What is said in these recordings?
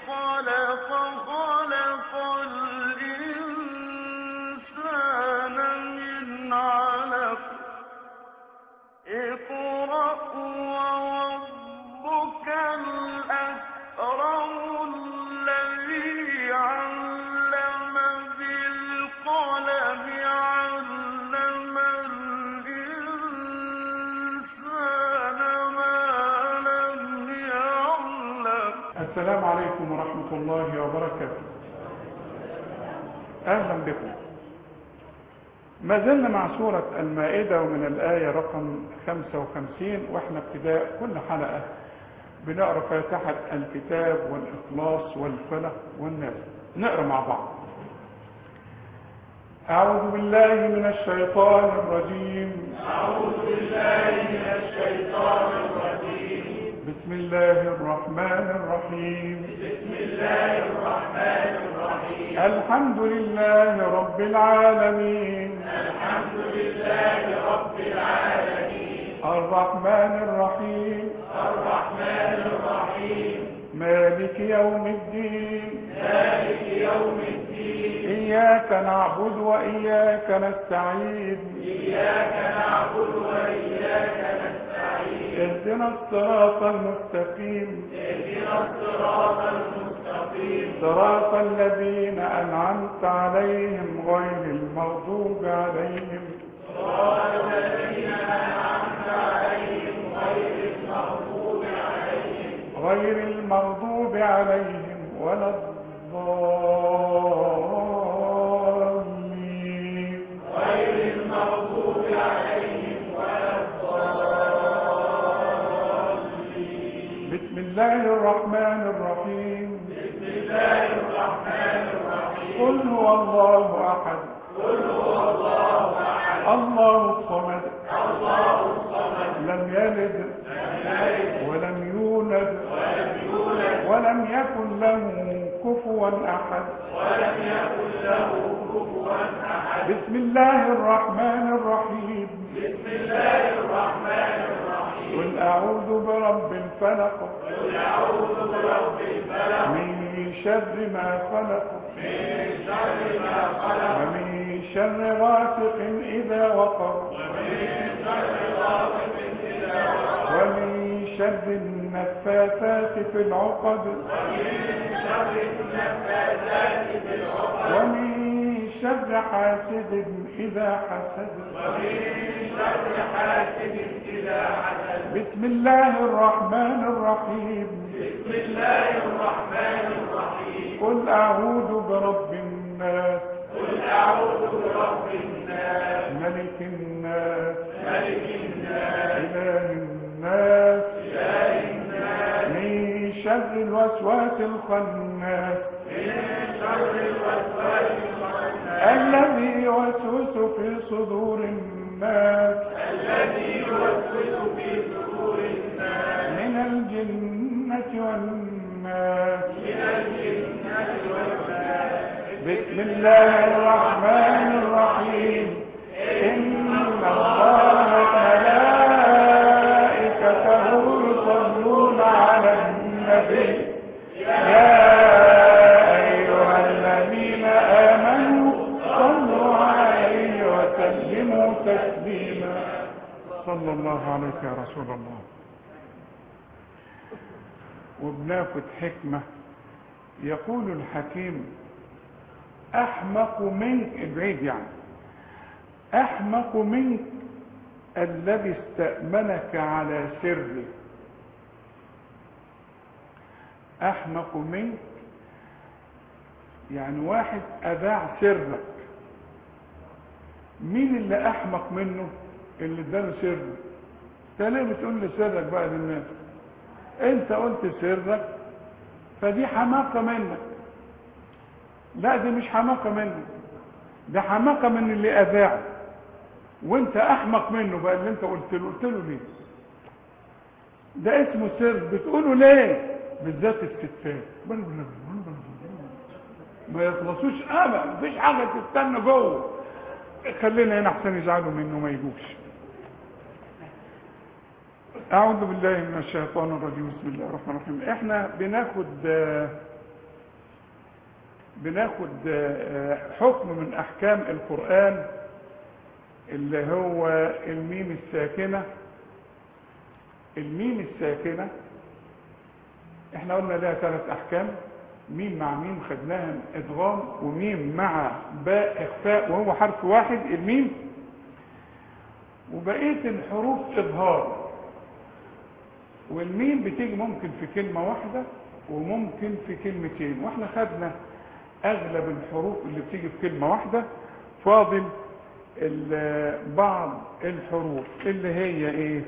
خلق خلق الإنسان من علق اقرأ وربك الأكرم الذي علم بالقلم علم الإنسان ما لم يعلم السلام عليكم ورحمة الله وبركاته أهلا بكم ما زلنا مع سورة المائدة ومن الآية رقم 55 وإحنا ابتداء كل حلقة بنقرأ فاتحة الكتاب والإخلاص والفلق والناس نقرأ مع بعض أعوذ بالله من الشيطان الرجيم بسم الله الرحمن الرحيم بسم الله الرحمن الرحيم الحمد لله رب العالمين الحمد لله رب العالمين الرحمن الرحيم الرحمن الرحيم مالك يوم الدين مالك يوم الدين إياك نعبد وإياك نستعين اهدنا الصراط المستقيم اهدنا الصراط المستقيم صراط الذين أنعمت عليهم غير المغضوب عليهم غير المغضوب عليهم ولا الضالين بسم الله الرحمن الرحيم بسم الله الرحمن الرحيم قل هو الله احد قل هو الله احد الله الصمد الله الصمد لم يلد لم يلد ولم يولد ولم يولد ولم يكن له كفوا احد ولم يكن له كفوا احد بسم الله الرحمن الرحيم قل أعوذ برب الفلق قل أعوذ برب الفلق من شر ما خلق من شر ما خلق ومن شر غاسق إذا وقر ومن شر غاسق إذا وقر ومن شر النفاثات في العقد ومن شر النفاثات في العقد ومن شر حاسد إذا حسد بسم الله الرحمن الرحيم بسم الله الرحمن الرحيم قل أعوذ برب الناس قل أعوذ برب الناس ملك الناس ملك الناس إله الناس إله الناس من شر الوسواس الخناس من شر الوسواس الخناس الذي يوسوس في صدور الناس من الجنة والناس من الجنة والناس بسم الله الرحمن الرحيم إن الله وملائكته يصلون على النبي يا أيها الذين آمنوا صلوا عليه وسلموا تسليما صلى الله عليك يا رسول الله وبناخد حكمة يقول الحكيم أحمق منك بعيد يعني أحمق منك الذي استأمنك على سره أحمق منك يعني واحد أذاع سرك مين اللي أحمق منه اللي اداله سر انت ليه بتقول لي سرك بقى للناس انت قلت سرك فدي حماقة منك لا دي مش حماقة منك ده حماقة من اللي أذاعه وانت أحمق منه بقى اللي انت قلت له قلت له ليه ده اسمه سر بتقوله ليه بالذات الستات ما يخلصوش ابدا مفيش حاجه تستنى جوه خلينا هنا احسن يزعلوا منه ما يجوش اعوذ بالله من الشيطان الرجيم بسم الله الرحمن الرحيم احنا بناخد آه، بناخد آه، حكم من احكام القرآن اللي هو الميم الساكنة الميم الساكنة احنا قلنا لها ثلاث احكام ميم مع ميم خدناها ادغام وميم مع باء اخفاء وهو حرف واحد الميم وبقيه الحروف اظهار والميم بتيجي ممكن في كلمه واحده وممكن في كلمتين واحنا خدنا اغلب الحروف اللي بتيجي في كلمه واحده فاضل ال- بعض الحروف اللي هي ايه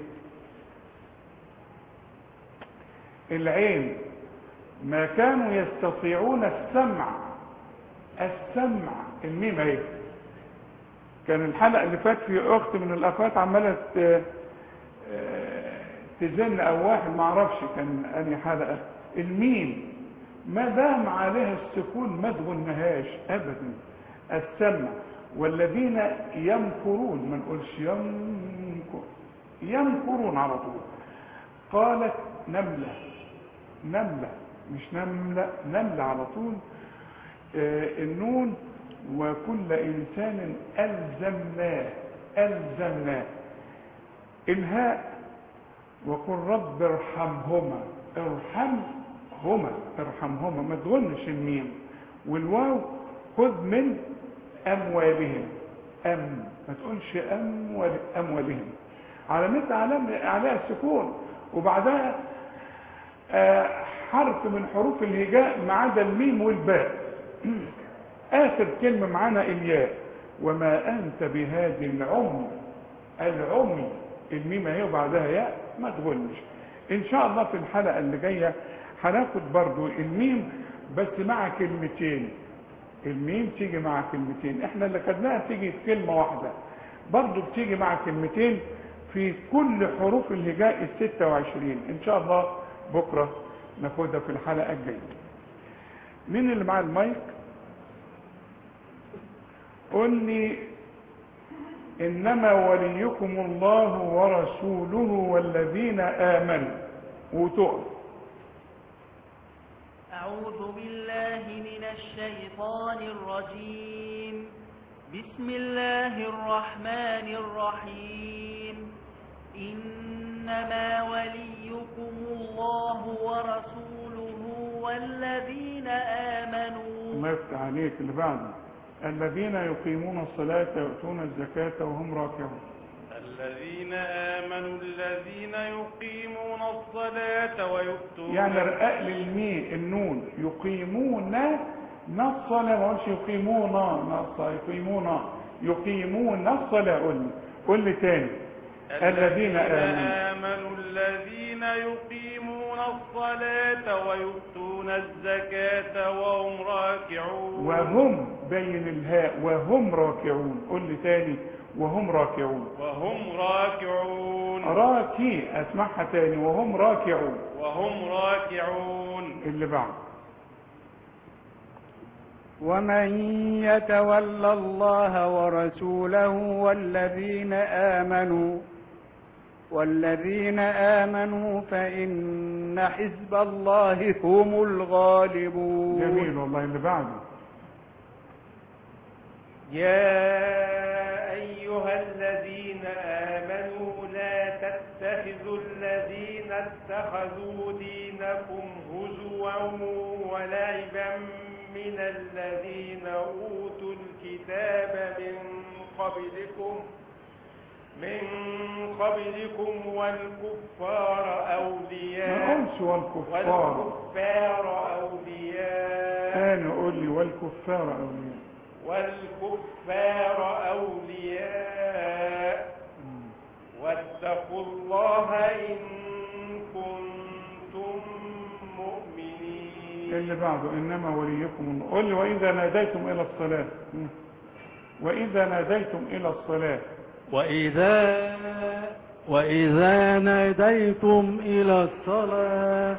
العين ما كانوا يستطيعون السمع السمع الميم اهي كان الحلقه اللي فات في اخت من الاخوات عماله ت- آه، تزن او واحد ما اعرفش كان انهي حلقه الميم ما دام عليها السكون ما تغنهاش ابدا السمع والذين يمكرون ما نقولش يمكر يمكرون على طول قالت نمله نملة مش نملة نملة على طول آه النون وكل إنسان ألزمناه ألزمناه الهاء وقل رب ارحمهما ارحمهما ارحمهما ما تغنش الميم والواو خذ من أموالهم أم ما تقولش أموال أموالهم علامتها علامة عليها السكون وبعدها آه، حرف من حروف الهجاء ما عدا الميم والباء اخر كلمه معانا الياء وما انت بهادي العمي العمي الميم اهي وبعدها ياء ما تغنش ان شاء الله في الحلقه اللي جايه هناخد برضو الميم بس مع كلمتين الميم تيجي مع كلمتين احنا اللي خدناها تيجي في كلمه واحده برضو بتيجي مع كلمتين في كل حروف الهجاء ال 26 ان شاء الله بكره ناخدها في الحلقه الجايه مين اللي معاه المايك قل لي انما وليكم الله ورسوله والذين امنوا وتقف أعوذ بالله من الشيطان الرجيم بسم الله الرحمن الرحيم إنما وليكم الله ورسوله والذين آمنوا الله يفتح عليك اللي بعده الذين يقيمون الصلاة ويؤتون الزكاة وهم راكعون الذين آمنوا الذين يقيمون الصلاة ويؤتون يعني رقاق للمي النون يقيمون الصلاة ما قلش يقيمون نص يقيمون يقيمون الصلاة قول لي قول لي تاني الذين آمنوا آمنوا الذين يقيمون الصلاة ويؤتون الزكاة وهم راكعون وهم بين الهاء وهم راكعون قول لي تاني وهم راكعون وهم راكعون راكي اسمعها تاني وهم راكعون وهم راكعون اللي بعد ومن يتول الله ورسوله والذين آمنوا والذين آمنوا فإن حزب الله هم الغالبون جميل والله اللي بعده يا أيها الذين آمنوا لا تتخذوا الذين اتخذوا دينكم هزوا ولعبا من الذين أوتوا الكتاب من قبلكم من قبلكم والكفار ما أولياء قلش والكفار والكفار أولياء تاني قول لي والكفار أولياء والكفار أولياء واتقوا الله إن كنتم مؤمنين اللي بعده إنما وليكم الله قول لي وإذا ناديتم إلى الصلاة مم. وإذا ناديتم إلى الصلاة وإذا وإذا ناديتم إلى الصلاة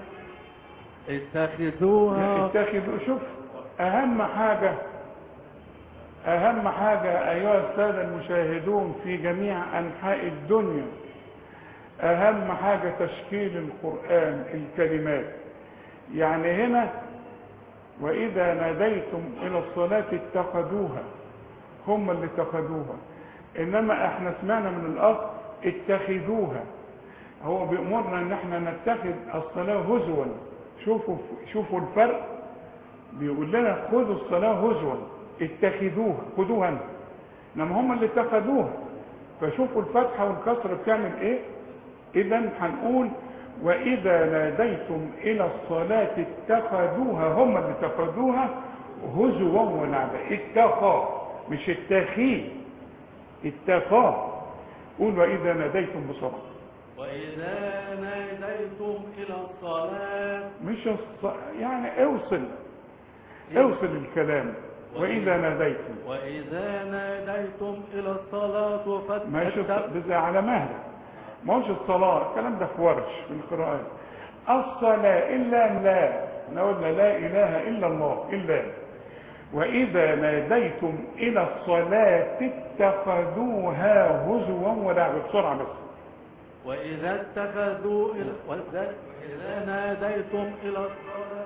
اتخذوها اتخذوا شوف أهم حاجة أهم حاجة أيها السادة المشاهدون في جميع أنحاء الدنيا أهم حاجة تشكيل القرآن الكلمات يعني هنا وإذا ناديتم إلى الصلاة اتخذوها هم اللي اتخذوها إنما احنا سمعنا من الأصل اتخذوها هو بيأمرنا ان احنا نتخذ الصلاة هزوا شوفوا شوفوا الفرق بيقول لنا خذوا الصلاة هزوا اتخذوها خذوها انت انما هم اللي اتخذوها فشوفوا الفتحة والكسرة بتعمل ايه اذا هنقول واذا ناديتم الى الصلاة اتخذوها هم اللي اتخذوها هزوا ولعبا اتخى مش اتخي اتخى قول واذا ناديتم بسرعة وإذا ناديتم إلى الصلاة مش الص... يعني اوصل اوصل الكلام واذا ناديتم وإذا ناديتم إلى الصلاة ماشي فاتقوا ده زي على مهلك ما هوش الصلاة الكلام ده في ورش في القرآن الصلاة إلا لا احنا قلنا لا إله إلا الله إلا وإذا ناديتم إلى الصلاة اتخذوها هزوا ولعبا بسرعة بس وإذا اتخذوا إلى- وإذا وإذا ناديتم إلى الصلاة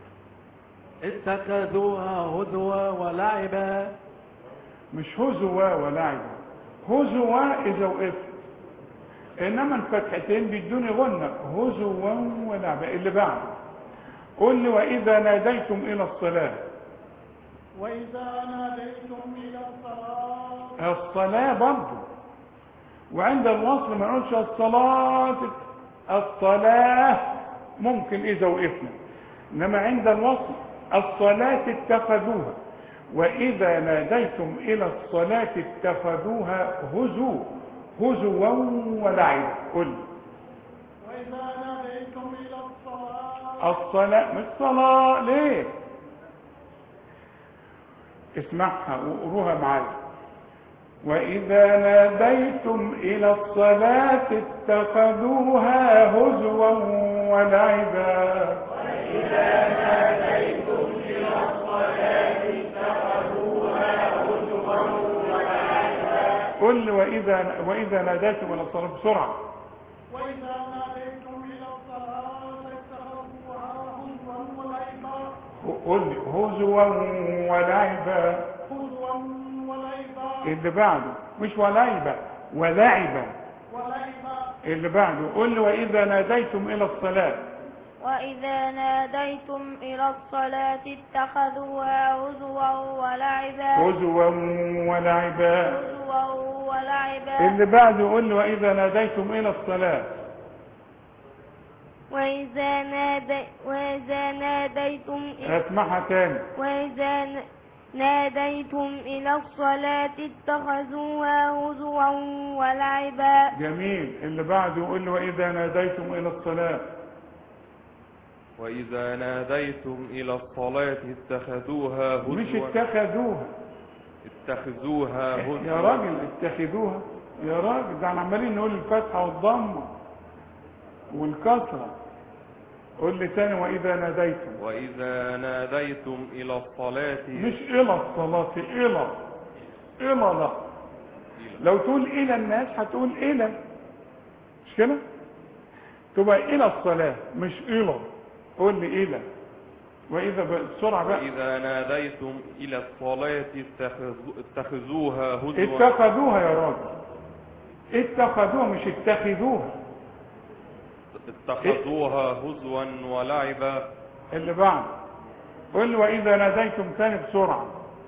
اتخذوها هدوا ولعبا مش هزوا ولعبا هزوا إذا وقفت إنما الفتحتين بيدوني غنة هزوا ولعبا اللي بعده قل لي وإذا ناديتم إلى الصلاة وإذا ناديتم إلى الصلاة الصلاة برضه وعند الوصل ما نقولش الصلاة الصلاة ممكن إذا وقفنا إنما عند الوصل الصلاة اتخذوها وإذا ناديتم إلى الصلاة اتخذوها هزوا هزوا ولعبا قل وإذا ناديتم إلى الصلاة الصلاة مش صلاة ليه اسمعها وقروها معايا وإذا ناديتم إلى الصلاة اتخذوها هزوا ولعبا قل وإذا وإذا ناديتم إلى الصلاة بسرعة وإذا ناديتم إلى الصلاة اتخذوها هزوا ولعبا قل هزوا ولعبا هزوا ولعبا اللي بعده مش ولعبا ولعبا ولعبا اللي بعده قل وإذا ناديتم إلى الصلاة وإذا ناديتم إلى الصلاة اتخذوها هزوا ولعبا هزوا ولعبا هزوا ولعبا اللي بعده قل وإذا ناديتم إلى الصلاة وإذا نادي وإذا ناديتم اسمعها تاني وإذا ن- ناديتم إلى الصلاة اتخذوها هزوا ولعبا جميل اللي بعده قل وإذا ناديتم إلى الصلاة وإذا ناديتم إلى الصلاة اتخذوها مش هزوا اتخذوها اتخذوها هزوا يا راجل اتخذوها يا راجل ده احنا عمالين نقول الفتحة والضمة والكسرة قل لي تاني وإذا ناديتم وإذا ناديتم إلى الصلاة مش إلى الصلاة إلى إلى لا لو تقول إلى الناس هتقول إلى مش كده تبقى إلى الصلاة مش إلى قول لي إلى وإذا بسرعة بقى وإذا ناديتم إلى الصلاة اتخذ- اتخذوها هزوا اتخذوها يا راجل اتخذوها مش اتخذوها اتخذوها هزوا ولعبا اللي بعد قل لي وإذا ناديتم تاني بسرعة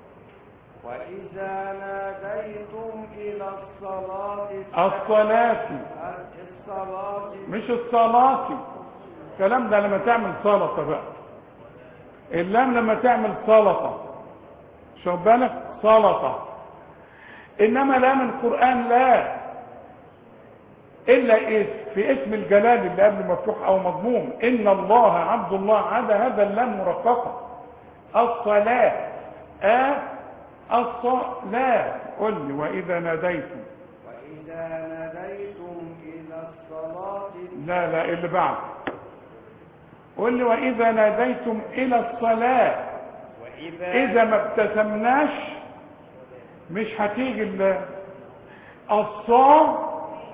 وإذا ناديتم إلى الصلاة الصلاة الصلاة مش الصلاة الكلام ده لما تعمل سلطة بقى اللام لما تعمل سلطة شوف بالك سلطة انما لام القرآن لا الا اسم في اسم الجلال اللي قبل مفتوح او مضموم ان الله عبد الله عدا هذا اللام مرققة الصلاة أ الصلاة قل لي واذا ناديتم وإذا ناديتم إلى الصلاة لا لا اللي بعد قل لي واذا ناديتم الى الصلاه وإذا اذا ما ابتسمناش مش هتيجي ال- الصاد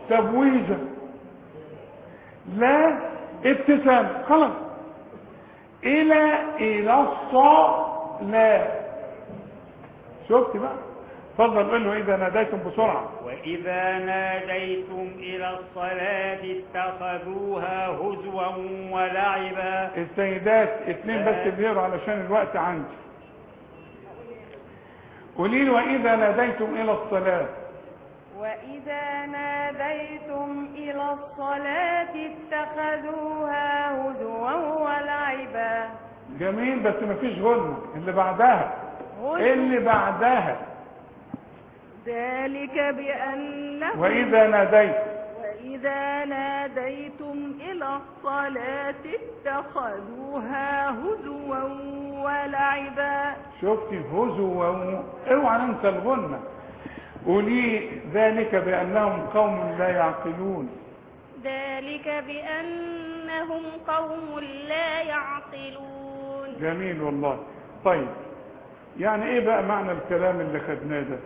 تبويزه لا ابتسام خلاص الى الى الصلاه شفت بقى اتفضل قول له اذا ناديتم بسرعه وإذا ناديتم إلى الصلاة اتخذوها هزوا ولعبا السيدات اتنين بس بيقروا علشان الوقت عندي قولي له واذا ناديتم الى الصلاه وإذا ناديتم إلى الصلاة اتخذوها هزوا ولعبا جميل بس مفيش غنى اللي بعدها هزوا اللي بعدها ذلك بأنهم واذا ناديت وإذا ناديتم إلى الصلاة اتخذوها هزوا ولعبا شفتي هزوا اوعى ننسى الغنى قولي ذلك بانهم قوم لا يعقلون ذلك بأنهم قوم لا يعقلون جميل والله طيب يعني ايه بقى معنى الكلام اللي خدناه ده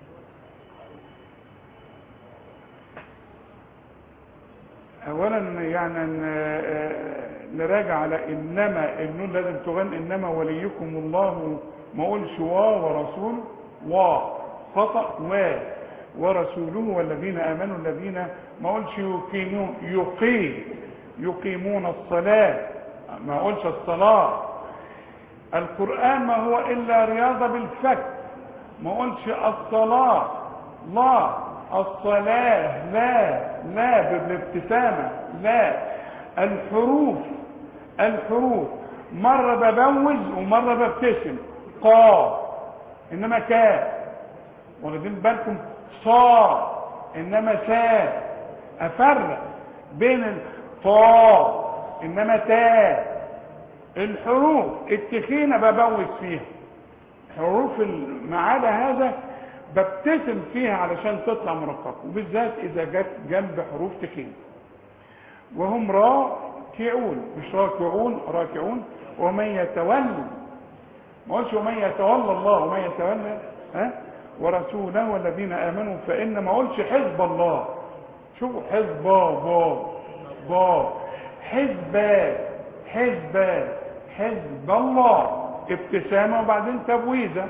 اولا يعني ن- آه، نراجع على انما النون لازم تغن انما وليكم الله ما اقولش وا ورسول وا خطا و ورسوله والذين امنوا الذين ما اقولش يقيمون يقيم يقيمون الصلاه ما اقولش الصلاه القرآن ما هو إلا رياضة بالفك ما قلش الصلاة لا الصلاة لا لا بالابتسامة لا الحروف الحروف مرة ببوز ومرة ببتسم قا إنما كا واخدين بالكم صا إنما سا أفرق بين الطا إنما تا الحروف التخينة ببوز فيها حروف ال- ما عدا هذا ببتسم فيها علشان تطلع مرققة وبالذات إذا جت جنب حروف تخينة وهم راكعون مش راكعون راكعون ومن يتولى ما قلتش ومن يتولى الله ومن يتولى ها ورسوله والذين امنوا فان ما قلتش حزب الله شوفوا حزب با با حزب حزب حزب الله ابتسامه وبعدين تبويزه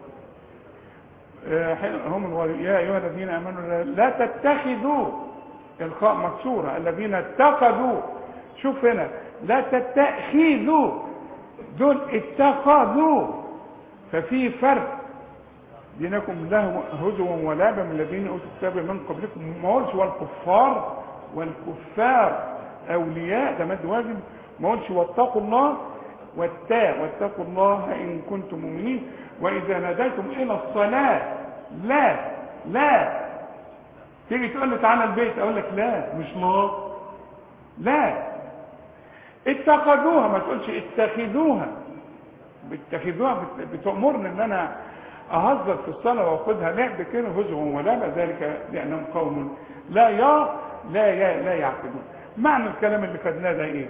آه، هم الو- يا ايها الذين امنوا لا- لا تتخذوا الخاء مكسوره الذين اتخذوا شوف هنا لا تتخذوا دول اتخذوا ففي فرق دينكم له هزوا ولعبا من الذين اوتوا الكتاب من قبلكم ما قلش والكفار والكفار اولياء ده مد واجب ما قلش واتقوا الله والتاء واتقوا الله ان كنتم مؤمنين واذا ناديتم الى الصلاه لا لا تيجي تقول لي تعالى البيت اقول لك لا مش لا لا اتخذوها ما تقولش اتخذوها بتتخذوها بت- بتأمرني ان انا اهزر في الصلاة واخدها لعب كده هزوا ولعب ذلك لانهم قوم لا يا لا يا لا يعقلون معنى الكلام اللي خدناه ده ايه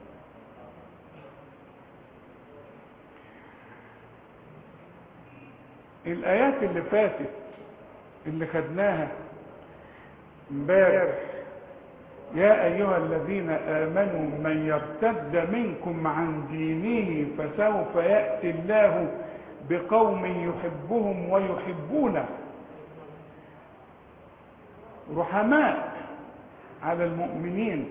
الايات اللي فاتت اللي خدناها امبارح يا أيها الذين آمنوا من يرتد منكم عن دينه فسوف يأتي الله بقوم يحبهم ويحبونه رحماء على المؤمنين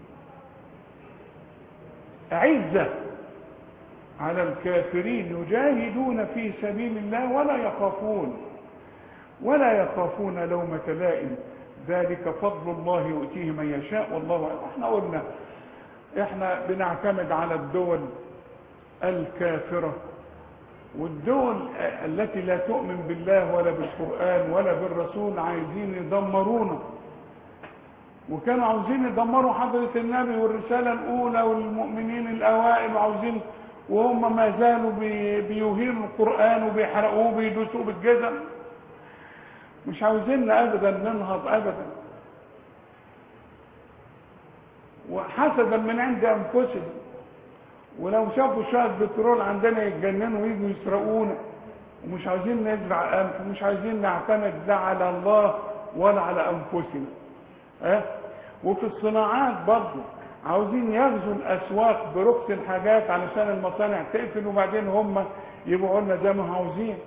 أعزة على الكافرين يجاهدون في سبيل الله ولا يخافون ولا يخافون لومة لائم ذلك فضل الله يؤتيه من يشاء والله احنا قلنا احنا بنعتمد على الدول الكافرة والدول التي لا تؤمن بالله ولا بالقرآن ولا بالرسول عايزين يدمرونا وكانوا عاوزين يدمروا حضرة النبي والرسالة الأولى والمؤمنين الأوائل وعاوزين وهم ما زالوا بي- بيهينوا القرآن وبيحرقوه وبيدوسوه بالجزم مش عاوزيننا ابدا ننهض ابدا وحسدا من عند انفسهم ولو شافوا شويه بترول عندنا يتجننوا ويجوا يسرقونا ومش عايزين نزرع انف ومش عايزين نعتمد لا على الله ولا على انفسنا ها وفي الصناعات برضه عاوزين يغزوا الاسواق برخص الحاجات علشان المصانع تقفل وبعدين هم يبيعوا لنا زي ما عاوزين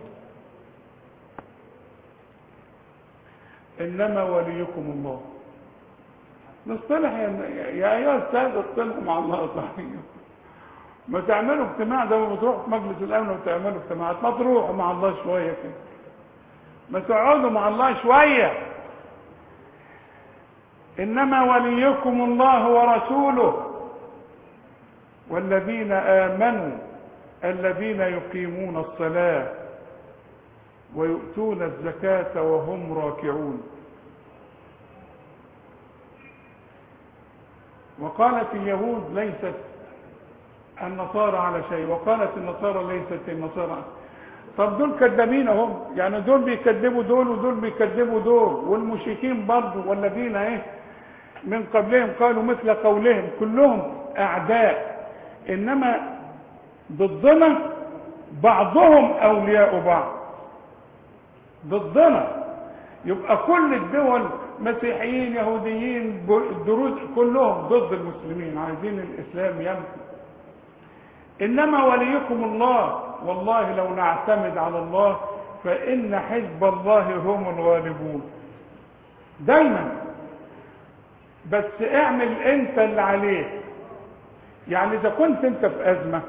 انما وليكم الله نصطلح يا يا ايها الساده اصطلحوا مع الله صحيح ما تعملوا اجتماع زي ما بتروحوا في مجلس الامن وتعملوا اجتماعات ما تروحوا مع الله شويه كده ما تقعدوا مع الله شويه انما وليكم الله ورسوله والذين امنوا الذين يقيمون الصلاه ويؤتون الزكاه وهم راكعون وقالت اليهود ليست النصارى على شيء وقالت النصارى ليست النصارى طب دول كذابين اهم يعني دول بيكذبوا دول ودول بيكذبوا دول والمشركين برضه والذين ايه من قبلهم قالوا مثل قولهم كلهم اعداء انما ضدنا بعضهم اولياء بعض ضدنا يبقى كل الدول مسيحيين يهوديين دروز كلهم ضد المسلمين عايزين الاسلام يمكن انما وليكم الله والله لو نعتمد على الله فان حزب الله هم الغالبون دايما بس اعمل انت اللي عليك يعني اذا كنت انت في ازمه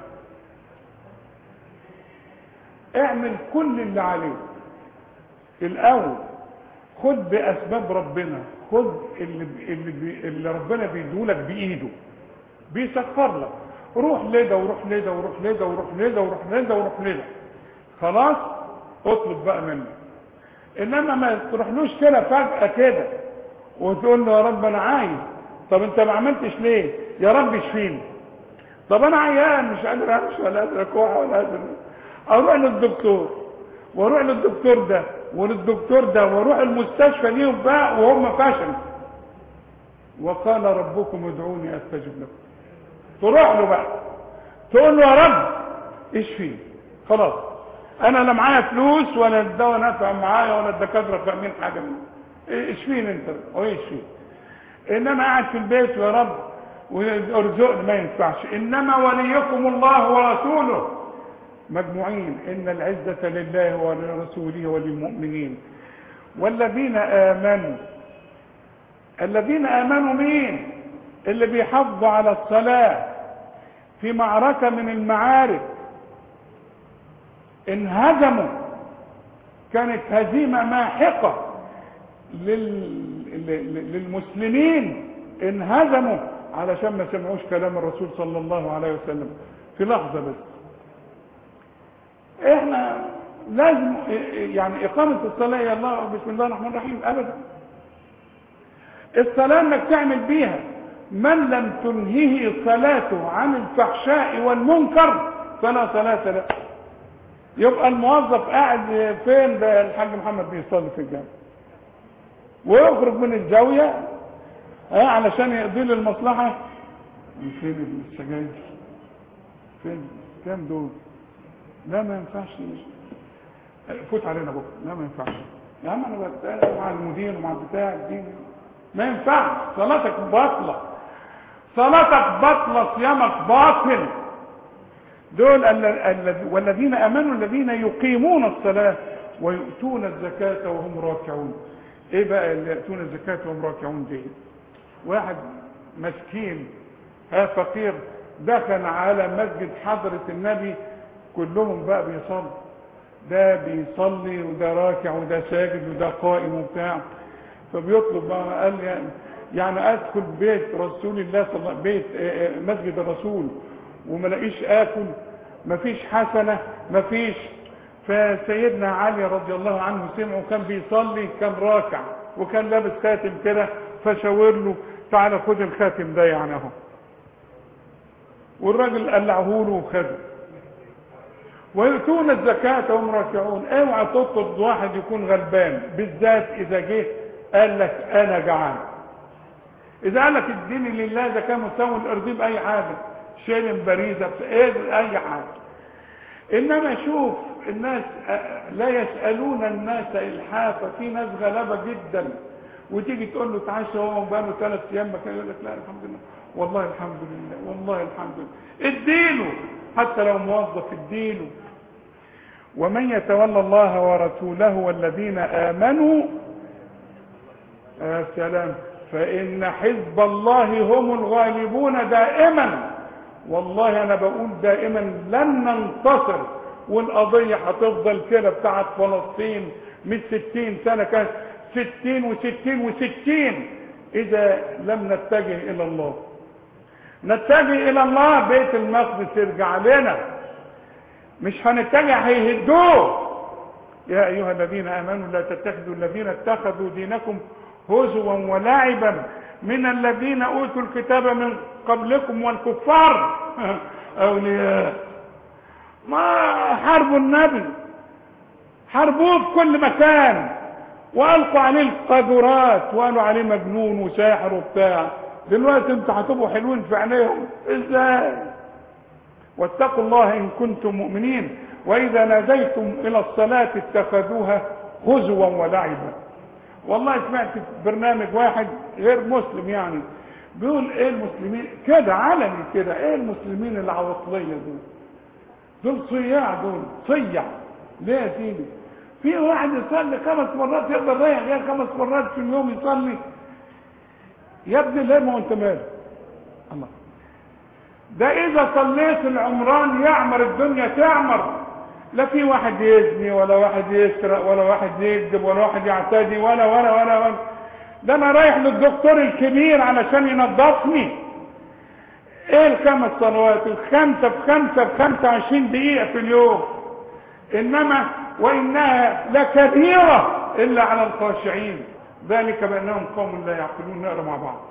اعمل كل اللي عليك الاول خد باسباب ربنا خد اللي اللي, بي اللي ربنا بيدولك بايده بيسخر لك روح لده وروح لده وروح لده وروح لده وروح لده وروح لده خلاص اطلب بقى منه انما ما تروحلوش كده فجاه كده وتقول له يا رب انا عايز طب انت ما عملتش ليه يا رب اشفيني طب انا عيان مش قادر امشي ولا قادر اكوع ولا قادر اروح للدكتور واروح للدكتور ده وللدكتور ده واروح المستشفى ليهم بقى وهم فشلوا وقال ربكم ادعوني استجب لكم تروح له بقى تقول له يا رب اشفي خلاص انا لا معايا فلوس ولا الدواء نافع معايا ولا الدكاتره فاهمين حاجه منه اشفيني انت هو يشفي انما قاعد في البيت يا رب وارزقني ما ينفعش انما وليكم الله ورسوله مجموعين ان العزه لله ولرسوله وللمؤمنين والذين امنوا الذين امنوا مين اللي بيحافظوا على الصلاه في معركه من المعارك انهزموا كانت هزيمه ماحقه لل... للمسلمين انهزموا علشان ما سمعوش كلام الرسول صلى الله عليه وسلم في لحظه بس احنا لازم يعني اقامه الصلاه يا الله بسم الله الرحمن الرحيم ابدا الصلاه انك تعمل بيها من لم تنهه صلاته عن الفحشاء والمنكر فلا صلاه له يبقى الموظف قاعد فين ده الحاج محمد بيصلي في الجامع ويخرج من الزاويه اه علشان يقضي له المصلحه فين السجاير فين كام دول لا ما ينفعش فوت علينا بكره لا ما ينفعش يا عم انا بتكلم مع المدير ومع بتاع الدين ما ينفعش صلاتك باطله صلاتك باطله صيامك باطل دول والذين امنوا الذين يقيمون الصلاه ويؤتون الزكاه وهم راكعون ايه بقى اللي ياتون الزكاه وهم راكعون دي واحد مسكين ها فقير دخل على مسجد حضره النبي كلهم بقى بيصلي ده بيصلي وده راكع وده ساجد وده قائم وبتاع فبيطلب بقى قال يعني, يعني ادخل بيت رسول الله صلى الله بيت مسجد الرسول وما لاقيش اكل مفيش حسنه مفيش فسيدنا علي رضي الله عنه سمعه كان بيصلي كان راكع وكان لابس خاتم كده فشاور له تعالى خد الخاتم ده يعني اهو والراجل قلعه له وخده ويؤتون الزكاة وهم راكعون اوعى تطلب واحد يكون غلبان بالذات اذا جه قال لك انا جعان اذا قال لك اديني لله اذا كان مسوي الارضي باي حاجه شيل بريده ايه اي حاجه انما شوف الناس لا يسالون الناس الحافه في ناس غلابه جدا وتيجي تقول له تعالى هو بقى له ثلاث ايام ما كان يقول لك لا الحمد لله والله الحمد لله والله الحمد لله اديله حتى لو موظف اديله ومن يتولى الله ورسوله والذين آمنوا يا سلام فإن حزب الله هم الغالبون دائما والله أنا بقول دائما لن ننتصر والقضية هتفضل كده بتاعت فلسطين من ستين سنة كانت ستين وستين وستين إذا لم نتجه إلى الله نتجه إلى الله بيت المقدس يرجع لنا مش هنتجه هيهدوه يا أيها الذين آمنوا لا تتخذوا الذين اتخذوا دينكم هزوا ولعبا من الذين أوتوا الكتاب من قبلكم والكفار أولياء ما حاربوا النبي حاربوه في كل مكان والقوا عليه القدرات وقالوا عليه مجنون وساحر وبتاع دلوقتي انتوا هتبقوا حلوين في عينيهم ازاي واتقوا الله ان كنتم مؤمنين واذا ناديتم الى الصلاه اتخذوها هزوا ولعبا والله سمعت في برنامج واحد غير مسلم يعني بيقول ايه المسلمين كده علني كده ايه المسلمين العواطليه دول دول صياع دول صيع ليه يا سيدي في واحد يصلي خمس مرات يقدر رايح غير خمس مرات في اليوم يصلي يا ابني ليه ما هو انت مالك الله ده اذا صليت العمران يعمر الدنيا تعمر لا في واحد يزني ولا واحد يسرق ولا واحد يكذب ولا واحد يعتدي ولا ولا ولا, ولا. ده انا رايح للدكتور الكبير علشان ينظفني ايه الخمس صلوات الخمسه في خمسه في خمسه عشرين دقيقه في اليوم انما وانها لكبيره الا على الخاشعين ذلك بانهم قوم لا يعقلون نقرا مع بعض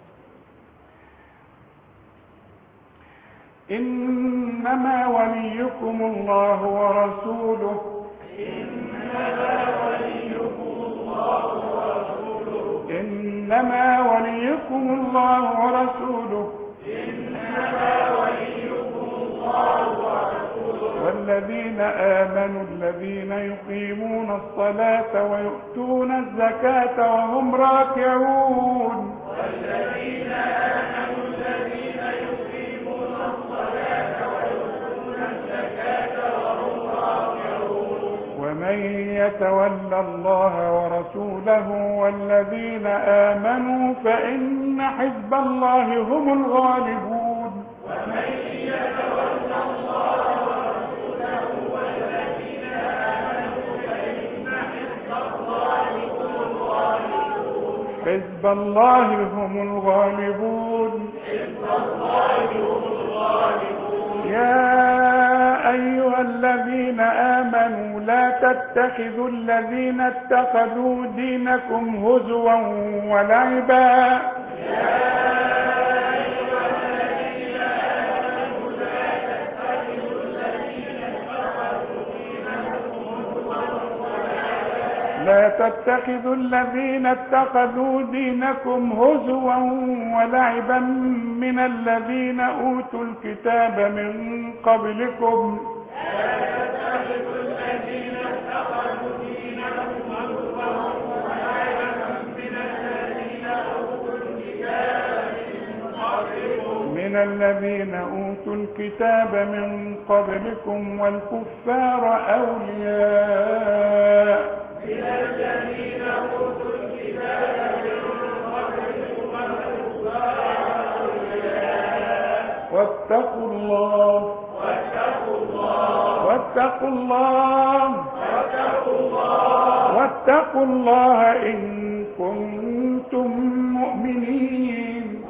انما وليكم الله ورسوله إنما وليكم الله ورسوله انما وليكم الله ورسوله إنما وليكم الله ورسوله والذين آمنوا الذين يقيمون الصلاة ويؤتون الزكاة وهم راكعون والذين آمنوا الذين يقيمون الصلاة ويؤتون الزكاة وهم راكعون ومن يتول الله ورسوله والذين آمنوا فإن حزب الله هم الغالبون ومن يتولى الله ورسوله والذين آمنوا فإن حزب الله هم الغالبون حزب الله هم الغالبون حزب الله هم الغالبون يا أيها الذين آمنوا لا تتخذوا الذين اتخذوا دينكم هزوا ولعبا لا تتخذوا الذين اتخذوا دينكم هزوا ولعبا من الذين أوتوا الكتاب من قبلكم من الذين أوتوا الكتاب من قبلكم والكفار أولياء واتقوا الله واتقوا الله واتقوا الله إن كنتم مؤمنين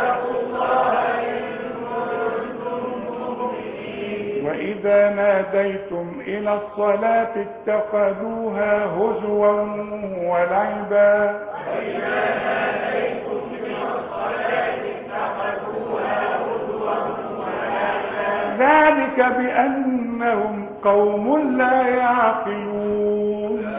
وإذا ناديتم إلى الصلاة اتخذوها هزوا ولعبا ذلك بأنهم قوم لا يعقلون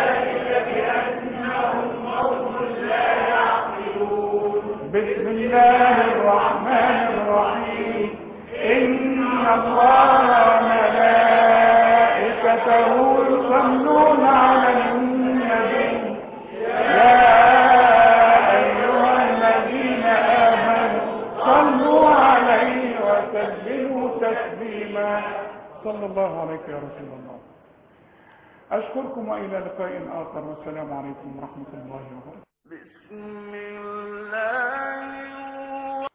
بسم الله الرحمن الرحيم إن الله وملائكته يصلون على النبي يا أيها الذين آمنوا صلى الله عليك يا رسول الله أشكركم وإلى لقاء آخر والسلام عليكم ورحمة الله وبركاته بسم